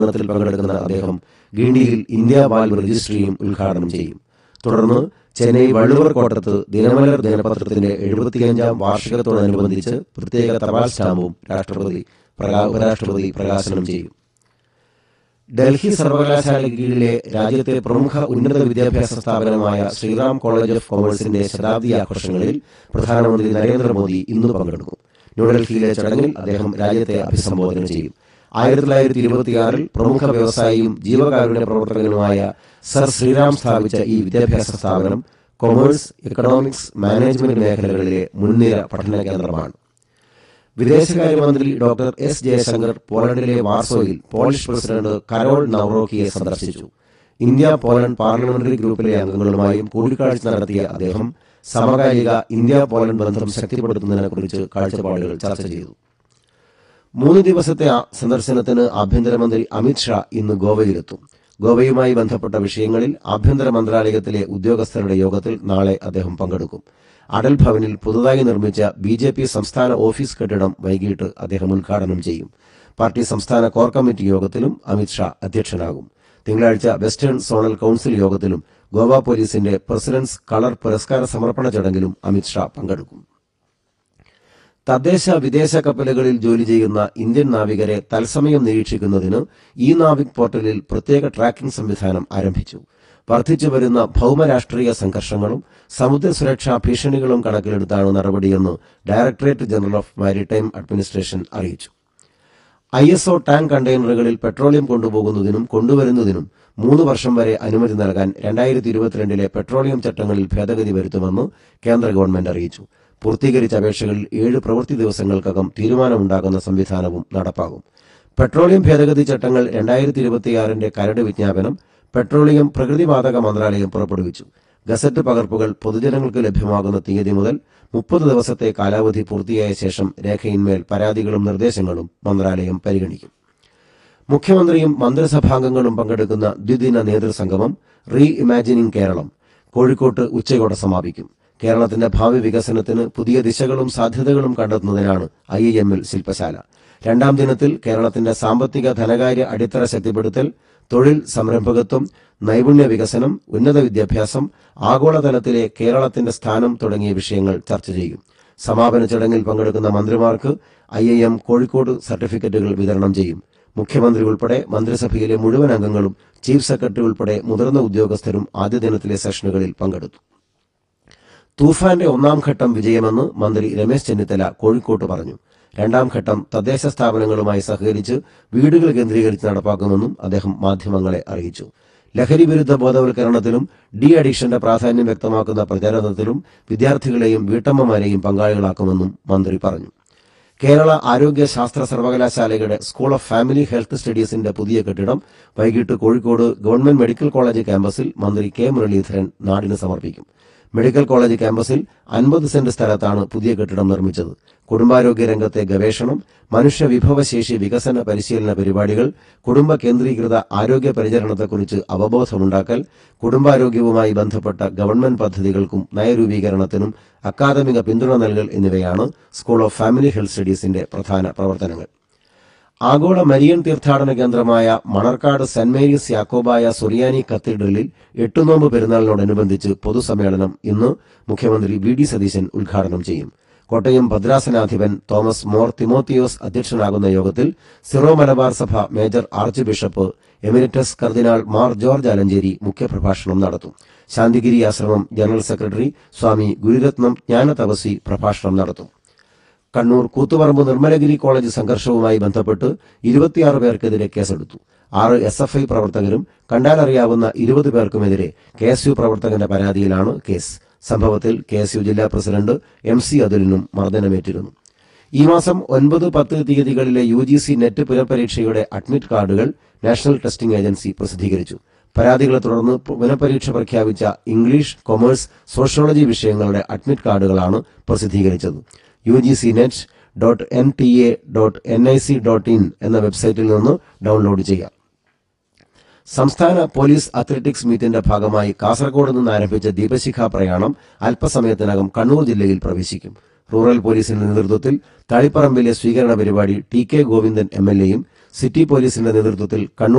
സമ്മേളനത്തിൽ പങ്കെടുക്കുന്ന അദ്ദേഹം ഗിണ്ടിയിൽ ഇന്ത്യ വാൽവ് രജിസ്ട്രിയും ഉദ്ഘാടനം ചെയ്യും തുടർന്ന് ചെന്നൈ വള്ളുവർ കോട്ടത്ത് ദിനമലർ ദിനപത്രത്തിന്റെ എഴുപത്തിയഞ്ചാം വാർഷികത്തോടനുബന്ധിച്ച് പ്രത്യേക തപാൽ സ്റ്റാമ്പും രാഷ്ട്രപതി പ്രകാ- ഉപരാഷ്ട്രപതി പ്രകാശനം ചെയ്യും ഡൽഹി സർവകലാശാലയ്ക്ക് കീഴിലെ രാജ്യത്തെ പ്രമുഖ ഉന്നത വിദ്യാഭ്യാസ സ്ഥാപനമായ ശ്രീറാം കോളേജ് ഓഫ് കൊമേഴ്സിന്റെ ശതാബ്ദി ആഘോഷങ്ങളിൽ പ്രധാനമന്ത്രി നരേന്ദ്രമോദി ഇന്ന് പങ്കെടുക്കും ന്യൂഡൽഹിയിലെ ചടങ്ങിൽ അദ്ദേഹം രാജ്യത്തെ അഭിസംബോധന ചെയ്യും ആയിരത്തി തൊള്ളായിരത്തി ഇരുപത്തിയാറിൽ പ്രമുഖ വ്യവസായിയും ജീവകാരുണ്യ പ്രവർത്തകനുമായ സർ ശ്രീറാം സ്ഥാപിച്ച ഈ വിദ്യാഭ്യാസ സ്ഥാപനം കൊമേഴ്സ് എക്കണോമിക്സ് മാനേജ്മെന്റ് മേഖലകളിലെ മുൻനിര പഠന കേന്ദ്രമാണ് വിദേശകാര്യമന്ത്രി ഡോക്ടർ എസ് ജയശങ്കർ പോളണ്ടിലെ വാർസോയിൽ പോളിഷ് പ്രസിഡന്റ് കരോൾ നവറോക്കിയെ സന്ദർശിച്ചു ഇന്ത്യ പോളണ്ട് പാർലമെന്ററി ഗ്രൂപ്പിലെ അംഗങ്ങളുമായും കൂടിക്കാഴ്ച നടത്തിയ അദ്ദേഹം സമകാലിക ഇന്ത്യ പോളണ്ട് ബന്ധം ശക്തിപ്പെടുത്തുന്നതിനെക്കുറിച്ച് കാഴ്ചപ്പാടുകൾ ചർച്ച ചെയ്തു മൂന്ന് ദിവസത്തെ ആ- സന്ദർശനത്തിന് ആഭ്യന്തരമന്ത്രി അമിത്ഷാ ഇന്ന് ഗോവയിലെത്തും ഗോവയുമായി ബന്ധപ്പെട്ട വിഷയങ്ങളിൽ ആഭ്യന്തര മന്ത്രാലയത്തിലെ ഉദ്യോഗസ്ഥരുടെ യോഗത്തിൽ നാളെ അദ്ദേഹം പങ്കെടുക്കും അടൽ ഭവനിൽ പുതുതായി നിർമ്മിച്ച ബി ജെ പി സംസ്ഥാന ഓഫീസ് കെട്ടിടം വൈകിട്ട് അദ്ദേഹം ഉദ്ഘാടനം ചെയ്യും പാർട്ടി സംസ്ഥാന കോർ കമ്മിറ്റി യോഗത്തിലും അമിത്ഷാ അധ്യക്ഷനാകും തിങ്കളാഴ്ച വെസ്റ്റേൺ സോണൽ കൌൺസിൽ യോഗത്തിലും ഗോവ പോലീസിന്റെ പ്രസിഡന്റ്സ് കളർ പുരസ്കാര സമർപ്പണ ചടങ്ങിലും അമിത്ഷാ പങ്കെടുക്കും തദ്ദേശ വിദേശ കപ്പലുകളിൽ ജോലി ചെയ്യുന്ന ഇന്ത്യൻ നാവികരെ തത്സമയം നിരീക്ഷിക്കുന്നതിന് ഈ നാവിക് പോർട്ടലിൽ പ്രത്യേക ട്രാക്കിംഗ് സംവിധാനം ആരംഭിച്ചു വർദ്ധിച്ചു വരുന്ന ഭൌമരാഷ്ട്രീയ സംഘർഷങ്ങളും സമുദ്ര സുരക്ഷാ ഭീഷണികളും കണക്കിലെടുത്താണ് നടപടിയെന്ന് directorate general of maritime administration അറിയിച്ചു ഐ എസ് ഒ ടാങ്ക് കണ്ടെയ്നറുകളിൽ പെട്രോളിയം കൊണ്ടുപോകുന്നതിനും കൊണ്ടുവരുന്നതിനും മൂന്ന് വർഷം വരെ അനുമതി നൽകാൻ രണ്ടായിരത്തി ഇരുപത്തിരണ്ടിലെ പെട്രോളിയം ചട്ടങ്ങളിൽ ഭേദഗതി വരുത്തുമെന്ന് കേന്ദ്ര ഗവൺമെന്റ് അറിയിച്ചു പൂർത്തീകരിച്ച അപേക്ഷകളിൽ ഏഴ് പ്രവൃത്തി ദിവസങ്ങൾക്കകം തീരുമാനമുണ്ടാകുന്ന സംവിധാനവും നടപ്പാകും പെട്രോളിയം ഭേദഗതി ചട്ടങ്ങൾ രണ്ടായിരത്തി ഇരുപത്തിയാറിന്റെ കരട് വിജ്ഞാപനം പെട്രോളിയം പ്രകൃതിവാതക മന്ത്രാലയം പുറപ്പെടുവിച്ചു ഗസറ്റ് പകർപ്പുകൾ പൊതുജനങ്ങൾക്ക് ലഭ്യമാകുന്ന തീയതി മുതൽ മുപ്പത് ദിവസത്തെ കാലാവധി പൂർത്തിയായ ശേഷം രേഖയിന്മേൽ പരാതികളും നിർദ്ദേശങ്ങളും മന്ത്രാലയം പരിഗണിക്കും മുഖ്യമന്ത്രിയും മന്ത്രിസഭാംഗങ്ങളും പങ്കെടുക്കുന്ന ദ്വിദിന നേതൃസംഗമം റീ ഇമാജിനിംഗ് കേരളം കോഴിക്കോട്ട് ഉച്ചയോടെ സമാപിക്കും കേരളത്തിന്റെ ഭാവി വികസനത്തിന് പുതിയ ദിശകളും സാധ്യതകളും കണ്ടെത്തുന്നതിനാണ് ഐ ഐ എമ്മിൽ ശില്പശാല രണ്ടാം ദിനത്തിൽ കേരളത്തിന്റെ സാമ്പത്തിക ധനകാര്യ അടിത്തറ ശക്തിപ്പെടുത്തൽ തൊഴിൽ സംരംഭകത്വം നൈപുണ്യ വികസനം ഉന്നത വിദ്യാഭ്യാസം ആഗോളതലത്തിലെ കേരളത്തിന്റെ സ്ഥാനം തുടങ്ങിയ വിഷയങ്ങൾ ചർച്ച ചെയ്യും സമാപന ചടങ്ങിൽ പങ്കെടുക്കുന്ന മന്ത്രിമാർക്ക് ഐ ഐ എം കോഴിക്കോട് സർട്ടിഫിക്കറ്റുകൾ വിതരണം ചെയ്യും മുഖ്യമന്ത്രി ഉൾപ്പെടെ മന്ത്രിസഭയിലെ മുഴുവൻ അംഗങ്ങളും ചീഫ് സെക്രട്ടറി ഉൾപ്പെടെ മുതിർന്ന ഉദ്യോഗസ്ഥരും ആദ്യ ദിനത്തിലെ സെഷനുകളിൽ പങ്കെടുത്തു തൂഫാന്റെ ഒന്നാം ഘട്ടം വിജയമെന്ന് മന്ത്രി രമേശ് ചെന്നിത്തല കോഴിക്കോട്ട് പറഞ്ഞു രണ്ടാം ഘട്ടം തദ്ദേശ സ്ഥാപനങ്ങളുമായി സഹകരിച്ച് വീടുകൾ കേന്ദ്രീകരിച്ച് നടപ്പാക്കുമെന്നും അദ്ദേഹം മാധ്യമങ്ങളെ അറിയിച്ചു ലഹരി വിരുദ്ധ ബോധവൽക്കരണത്തിലും ഡി അഡിക്ഷന്റെ പ്രാധാന്യം വ്യക്തമാക്കുന്ന പ്രചാരണത്തിലും വിദ്യാർത്ഥികളെയും വീട്ടമ്മമാരെയും പങ്കാളികളാക്കുമെന്നും മന്ത്രി പറഞ്ഞു കേരള ആരോഗ്യ ശാസ്ത്ര സർവകലാശാലയുടെ സ്കൂൾ ഓഫ് ഫാമിലി ഹെൽത്ത് സ്റ്റഡീസിന്റെ പുതിയ കെട്ടിടം വൈകിട്ട് കോഴിക്കോട് ഗവൺമെന്റ് മെഡിക്കൽ കോളേജ് ക്യാമ്പസിൽ മന്ത്രി കെ മുരളീധരൻ നാടിന് സമർപ്പിക്കും മെഡിക്കൽ കോളേജ് ക്യാമ്പസിൽ അൻപത് സെന്റ് സ്ഥലത്താണ് പുതിയ കെട്ടിടം നിർമ്മിച്ചത് കുടുംബാരോഗ്യ രംഗത്തെ ഗവേഷണം മനുഷ്യ വിഭവശേഷി വികസന പരിശീലന പരിപാടികൾ കുടുംബ കേന്ദ്രീകൃത ആരോഗ്യ പരിചരണത്തെക്കുറിച്ച് അവബോധമുണ്ടാക്കൽ കുടുംബാരോഗ്യവുമായി ബന്ധപ്പെട്ട ഗവൺമെന്റ് പദ്ധതികൾക്കും നയരൂപീകരണത്തിനും അക്കാദമിക പിന്തുണ നൽകൽ എന്നിവയാണ് സ്കൂൾ ഓഫ് ഫാമിലി ഹെൽത്ത് സ്റ്റഡീസിന്റെ പ്രധാന പ്രവർത്തനങ്ങൾ ആഗോള മരിയൻ തീർത്ഥാടന കേന്ദ്രമായ മണർക്കാട് സെന്റ് മേരീസ് യാക്കോബായ സുറിയാനി കത്തീഡ്രലിൽ എട്ടുനോമ്പ് പെരുന്നാളിനോടനുബന്ധിച്ച് പൊതുസമ്മേളനം ഇന്ന് മുഖ്യമന്ത്രി വി ഡി സതീശൻ ഉദ്ഘാടനം ചെയ്യും കോട്ടയം ഭദ്രാസനാധിപൻ തോമസ് മോർ തിമോത്തിയോസ് അധ്യക്ഷനാകുന്ന യോഗത്തിൽ സിറോ മലബാർ സഭ major archbishop emeritus cardinal Mar George Alencherry മുഖ്യപ്രഭാഷണം നടത്തും ശാന്തിഗിരി ആശ്രമം ജനറൽ സെക്രട്ടറി സ്വാമി ഗുരുരത്നം ജ്ഞാനതപസി പ്രഭാഷണം നടത്തും കണ്ണൂർ കൂത്തുപറമ്പ് നിർമ്മലഗിരി കോളേജ് സംഘർഷവുമായി ബന്ധപ്പെട്ട് ഇരുപത്തിയാറ് പേർക്കെതിരെ കേസെടുത്തു ആറ് എസ് എഫ് ഐ പ്രവർത്തകരും കണ്ടാലറിയാവുന്ന ഇരുപത് പേർക്കുമെതിരെ കെ എസ് യു പ്രവർത്തകന്റെ പരാതിയിലാണ് കേസ് സംഭവത്തിൽ കെ എസ് യു ജില്ലാ പ്രസിഡന്റ് എം സി അതുലിനും മർദ്ദനമേറ്റിരുന്നു ഈ മാസം ഒൻപത് പത്ത് തീയതികളിലെ യു ജി സി നെറ്റ് പുനഃപരീക്ഷയുടെ അഡ്മിറ്റ് കാർഡുകൾ നാഷണൽ ടെസ്റ്റിംഗ് ഏജൻസി പ്രസിദ്ധീകരിച്ചു പരാതികളെ തുടർന്ന് പുനഃപരീക്ഷ പ്രഖ്യാപിച്ച ഇംഗ്ലീഷ് കൊമേഴ്സ് സോഷ്യോളജി വിഷയങ്ങളുടെ അഡ്മിറ്റ് കാർഡുകളാണ് പ്രസിദ്ധീകരിച്ചത് U G C net dot N T A dot N I C dot in എന്ന വെബ്സൈറ്റിൽ നിന്ന് ഡൗൺലോഡ് ചെയ്യാം സംസ്ഥാന പോലീസ് അത്ലറ്റിക്സ് മീറ്റിന്റെ ഭാഗമായി കാസർഗോഡ് നിന്ന് ആരംഭിച്ച ദീപശിഖ പ്രയാണം അല്പസമയത്തിനകം കണ്ണൂർ ജില്ലയിൽ പ്രവേശിക്കും റൂറൽ പോലീസിന്റെ നേതൃത്വത്തിൽ തളിപ്പറമ്പിലെ സ്വീകരണ പരിപാടി T K Govindan M L എയും സിറ്റി പോലീസിന്റെ നേതൃത്വത്തിൽ കണ്ണൂർ